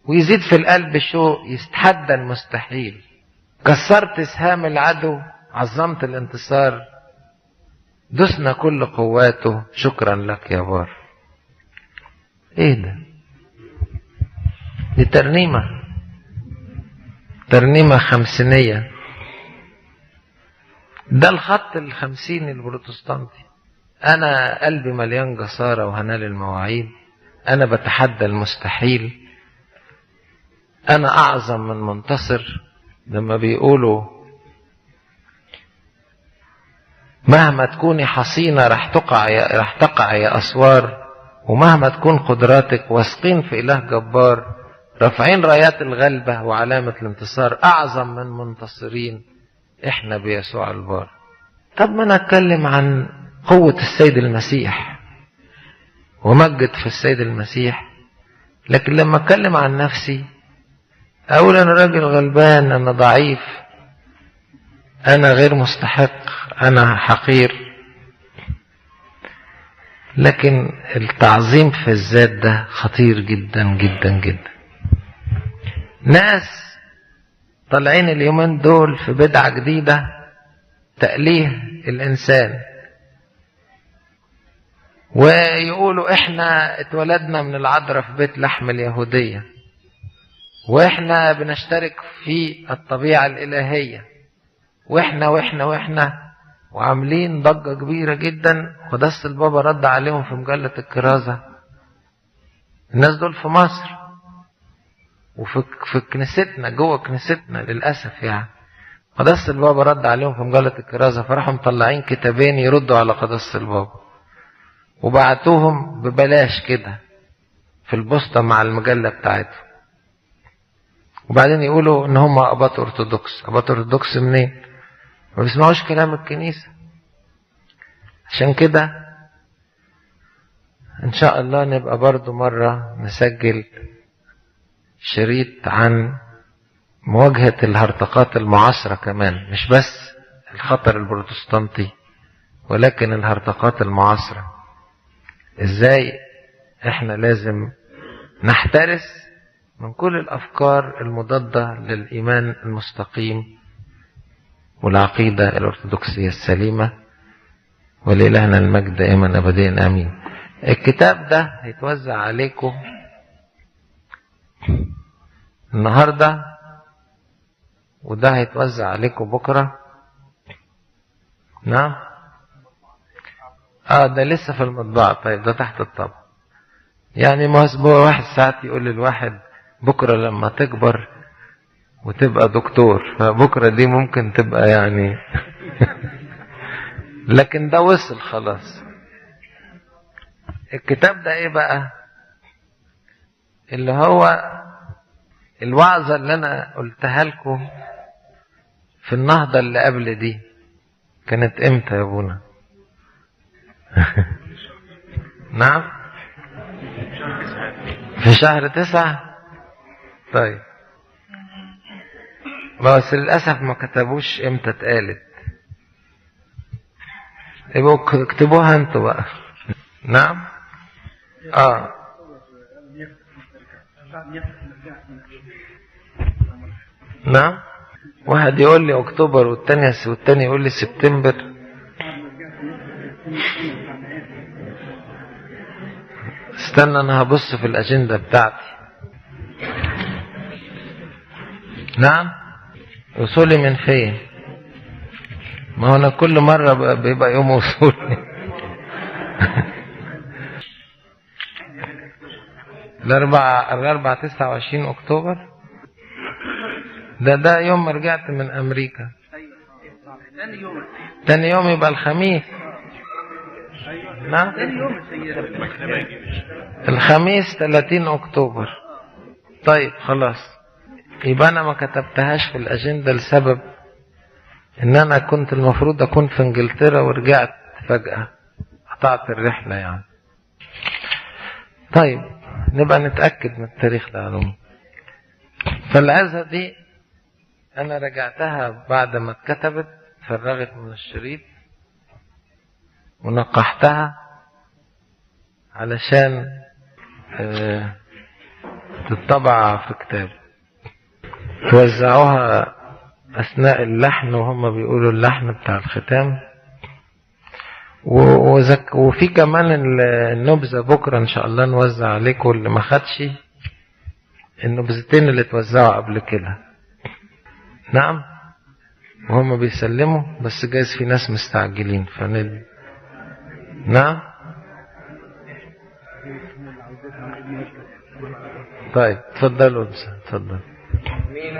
ويزيد في القلب شوق يستحدى المستحيل كسرت سهام العدو عظمت الانتصار دسنا كل قواته شكرا لك يا بار ايه ده دي ترنيمة ترنيمة خمسينية ده الخط الخمسين البروتستانتي انا قلبي مليان جسارة وهنال المواعيد انا بتحدى المستحيل انا اعظم من منتصر لما بيقولوا مهما تكوني حصينة رح تقع يا رح تقع يا أسوار ومهما تكون قدراتك واثقين في إله جبار رافعين رايات الغلبة وعلامة الانتصار أعظم من منتصرين إحنا بيسوع البار طب ما نتكلم عن قوة السيد المسيح ومجد في السيد المسيح لكن لما اتكلم عن نفسي اقول انا راجل غلبان انا ضعيف انا غير مستحق انا حقير لكن التعظيم في الذات ده خطير جدا جدا جدا ناس طالعين اليومين دول في بدعة جديدة تأليه الإنسان ويقولوا احنا اتولدنا من العذراء في بيت لحم اليهودية واحنا بنشترك في الطبيعة الإلهية واحنا واحنا واحنا وعاملين ضجة كبيرة جدا قداسة البابا رد عليهم في مجلة الكرازة الناس دول في مصر وفي في كنيستنا جوه كنيستنا للأسف يعني قداسة البابا رد عليهم في مجلة الكرازة فراحوا مطلعين كتابين يردوا على قداسة البابا وبعتوهم ببلاش كده في البوسطة مع المجلة بتاعتهم وبعدين يقولوا ان هم اباط ارثوذكس اباط ارثوذكس منين ما بيسمعوش كلام الكنيسة عشان كده ان شاء الله نبقى برضو مرة نسجل شريط عن مواجهة الهرطقات المعاصرة كمان مش بس الخطر البروتستانتي ولكن الهرطقات المعاصرة ازاي احنا لازم نحترس من كل الافكار المضادة للايمان المستقيم والعقيدة الارثوذكسية السليمة ولإلهنا المجد دائما ابديا امين الكتاب ده هيتوزع عليكم النهاردة وده هيتوزع عليكم بكرة نعم اه ده لسه في المطبعة طيب ده تحت الطبع يعني ما اسبوع واحد ساعات يقول للواحد بكرة لما تكبر وتبقى دكتور فبكرة دي ممكن تبقى يعني لكن ده وصل خلاص الكتاب ده ايه بقى اللي هو الوعظة اللي انا قلتها لكم في النهضة اللي قبل دي كانت امتى يا ابونا نعم في شهر تسعة طيب بس للأسف ما كتبوش امتى اتقالت يبقوا اكتبوها انتوا بقى نعم اه نعم واحد يقول لي اكتوبر والتاني والتاني يقول لي سبتمبر استنى انا هبص في الاجندة بتاعتي نعم وصولي من فين ما هو انا كل مرة بيبقى يوم وصولي الاربع الاربع تسعة وعشرين اكتوبر ده ده يوم ما رجعت من امريكا تاني يوم يبقى الخميس نعم الخميس 30 اكتوبر طيب خلاص يبقى انا ما كتبتهاش في الاجنده لسبب ان انا كنت المفروض اكون في انجلترا ورجعت فجاه قطعت الرحله يعني طيب نبقى نتاكد من التاريخ ده علوم فالعزه دي انا رجعتها بعد ما اتكتبت فرغت من الشريط ونقحتها علشان تطبع في كتاب توزعوها أثناء اللحن وهم بيقولوا اللحن بتاع الختام وزك وفي كمان النبذة بكرة إن شاء الله نوزع عليكم اللي ما خدش النبذتين اللي اتوزعوا قبل كده نعم وهم بيسلموا بس جايز في ناس مستعجلين فند نعم طيب اتفضلوا اتفضل